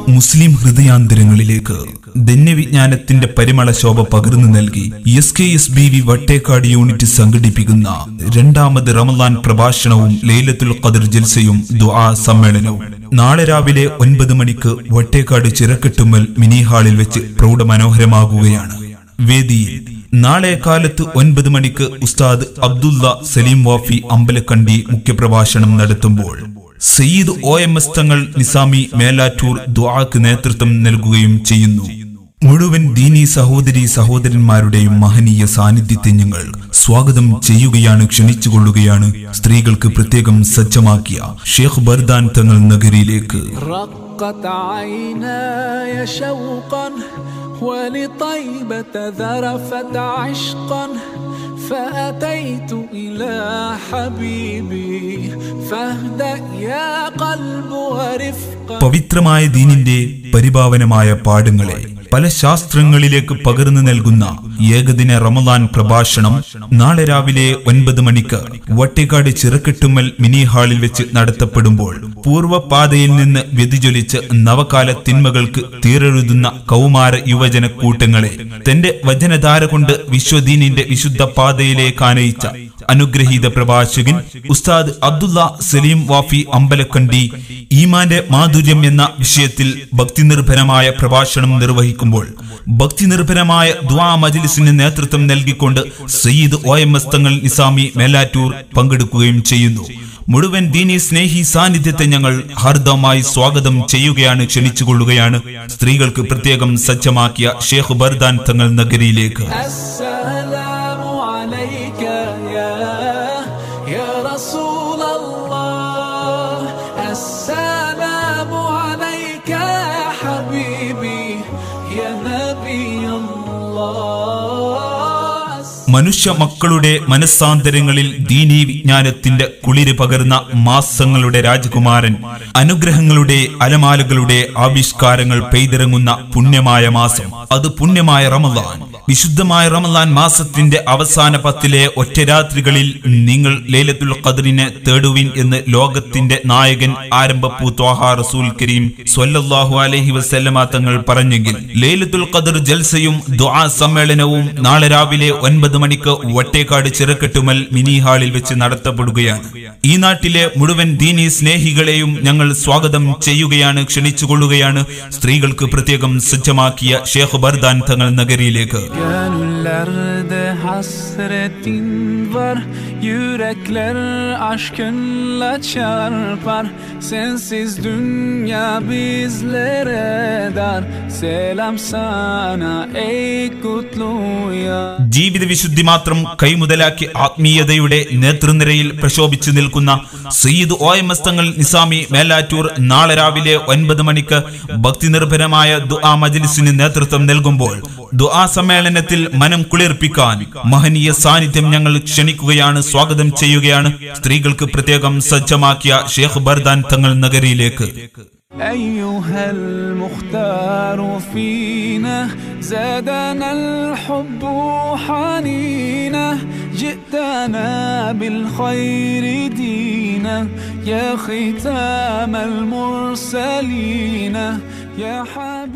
മുസ്ലിം ഹൃദയാന്തരങ്ങളിലേക്ക് ധന്യവിജ്ഞാനത്തിന്റെ പരിമള ശോഭ പകർന്നു നൽകി S K S B V Vattekkad unit സംഘടിപ്പിക്കുന്ന രണ്ടാമത് റമദാൻ പ്രഭാഷണവും ലൈലത്തുൽ ഖദർ ജൽസയും ദുആ സമ്മേളനവും നാളെ രാവിലെ ഒൻപത് മണിക്ക് വട്ടേക്കാട് ചിറക്കെട്ടുമ്മൽ മിനി ഹാളിൽ വെച്ച് പ്രൗഢമനോഹരമാകുകയാണ് വേദിയിൽ നാളെ കാലത്ത് ഒൻപത് മണിക്ക് ഉസ്താദ് അബ്ദുള്ള സലീം വാഫി അമ്പലക്കണ്ടി മുഖ്യപ്രഭാഷണം നടത്തുമ്പോൾ സയ്യിദ് ഒ എം എസ് തങ്ങൾ നിസാമി മേലാറ്റൂർ ദുആക്ക് നേതൃത്വം നൽകുകയും ചെയ്യുന്നു മുഴുവൻ ദീനി സഹോദരി സഹോദരന്മാരുടെയും മഹനീയ സാന്നിധ്യത്തെ ഞങ്ങൾ സ്വാഗതം ചെയ്യുകയാണ് ക്ഷണിച്ചുകൊള്ളുകയാണ് സ്ത്രീകൾക്ക് പ്രത്യേകം സജ്ജമാക്കിയ ഷേഖ് ബർദാൻ തങ്ങൾ നഗരിയിലേക്ക് رقت عيناي شوقا ولطيبة ذرفت عشقا فأتيت إلى حبيبي فاهدأ يا قلب ورفقا പവിത്രമായ ദീനിന്റെ പരിഭാവനമായ പാഠങ്ങളെ പല ശാസ്ത്രങ്ങളിലേക്ക് പകർന്നു നൽകുന്ന ഏകദിന റമദാൻ പ്രഭാഷണം നാളെ രാവിലെ ഒൻപത് മണിക്ക് വട്ടിക്കാട് ചിറക്കെട്ടുമ്മൽ മിനി ഹാളിൽ വെച്ച് നടത്തപ്പെടുമ്പോൾ പൂർവ്വപാതയിൽ നിന്ന് വ്യതിചൊലിച്ച് നവകാല തിന്മകൾക്ക് തീരെഴുതുന്ന കൗമാര യുവജന കൂട്ടങ്ങളെ തന്റെ വചനധാര കൊണ്ട് വിശ്വദീനിന്റെ വിശുദ്ധ പാതയിലേക്ക് ആനയിച്ച അനുഗ്രഹീത പ്രഭാഷകൻ ഉസ്താദ് അബ്ദുള്ള സലീം വാഫി അമ്പലക്കണ്ടി ഈമാന്റെ മാധുര്യം എന്ന വിഷയത്തിൽ ഭക്തിനിർഭരമായ പ്രഭാഷണം നിർവഹിക്കുമ്പോൾ ഭക്തിനിർഭരമായ ദ്വാ മജ്ലിസിന് നേതൃത്വം നൽകിക്കൊണ്ട് സയ്യിദ് ഒ എം എസ് തങ്ങൾ നിസാമി മേലാറ്റൂർ പങ്കെടുക്കുകയും ചെയ്യുന്നു മുഴുവൻ ദീനി സ്നേഹി സാന്നിധ്യത്തെ ഞങ്ങൾ ഹാർദവമായി സ്വാഗതം ചെയ്യുകയാണ് ക്ഷണിച്ചുകൊള്ളുകയാണ് സ്ത്രീകൾക്ക് പ്രത്യേകം സജ്ജമാക്കിയ ഷേഖ് ബർദാൻ തങ്ങൾ നഗരിയിലേക്ക് السلام عليك يا يا رسول الله السلام عليك يا حبيبي يا نبي الله മനുഷ്യ മക്കളുടെ മനസ്സാന്തരങ്ങളിൽ ദീനീ വിജ്ഞാനത്തിന്റെ കുളിര് പകർന്ന മാസങ്ങളുടെ രാജകുമാരൻ അനുഗ്രഹങ്ങളുടെ അലമാലകളുടെ ആവിഷ്കാരങ്ങൾ പെയ്തിറങ്ങുന്ന പുണ്യമായ മാസം അത് പുണ്യമായ റമദാൻ വിശുദ്ധമായ റമദാൻ മാസത്തിന്റെ അവസാന പത്തിലെ ഒറ്റരാത്രികളിൽ നിങ്ങൾ ലൈലത്തുൽ ഖദറിനെ തേടുവിൻ എന്ന് ലോകത്തിന്റെ നായകൻ ആരംഭപ്പൂ ത്വാഹ റസൂൽ കരീം സ്വല്ലല്ലാഹു അലൈഹി വസല്ലമ തങ്ങൾ പറഞ്ഞെങ്കിൽ ലൈലത്തുൽ ഖദർ ജൽസയും ദുആ സമ്മേളനവും നാളെ രാവിലെ ഒൻപത് മണിക്ക് വട്ടേക്കാട് ചിറക്കെട്ടുമൽ മിനി ഹാളിൽ വെച്ച് നടത്തപ്പെടുകയാണ് ഈ നാട്ടിലെ മുഴുവൻ ദീനി സ്നേഹികളെയും ഞങ്ങൾ സ്വാഗതം ചെയ്യുകയാണ് ക്ഷണിച്ചുകൊള്ളുകയാണ് സ്ത്രീകൾക്ക് പ്രത്യേകം സജ്ജമാക്കിയ ഷേഖ് ബർദാൻ തങ്ങൾ നഗരിയിലേക്ക് Gönüllerde hasretin var Yürekler aşkınla çarpar Sensiz dünya bizlere dar Selam sana ey kutlu ya ജീവിത വിശുദ്ധി മാത്രം കൈമുതലാക്കി ആത്മീയതയുടെ നേതൃനിരയിൽ പ്രശോഭിച്ചു നിൽക്കുന്ന സയ്യിദ് ഒ എം എസ് തങ്ങൾ നിസാമി മേലാറ്റൂർ നാളെ രാവിലെ ഒൻപത് മണിക്ക് ഭക്തിനിർഭരമായ ദുആ മജ്ലിസിന് നേതൃത്വം നൽകുമ്പോൾ ദുആ സമ്മേളനത്തിൽ മനം കുളിർപ്പിക്കാൻ മഹനീയ സാന്നിധ്യം ഞങ്ങൾ ക്ഷണിക്കുകയാണ് സ്വാഗതം ചെയ്യുകയാണ് സ്ത്രീകൾക്ക് പ്രത്യേകം സജ്ജമാക്കിയ ഷേഖ് ബർദാൻ തങ്ങൾ നഗരിയിലേക്ക് أيها المختار فينا زادنا الحب حنينا جئتنا بالخير دينا يا ختام المرسلين يا حبيب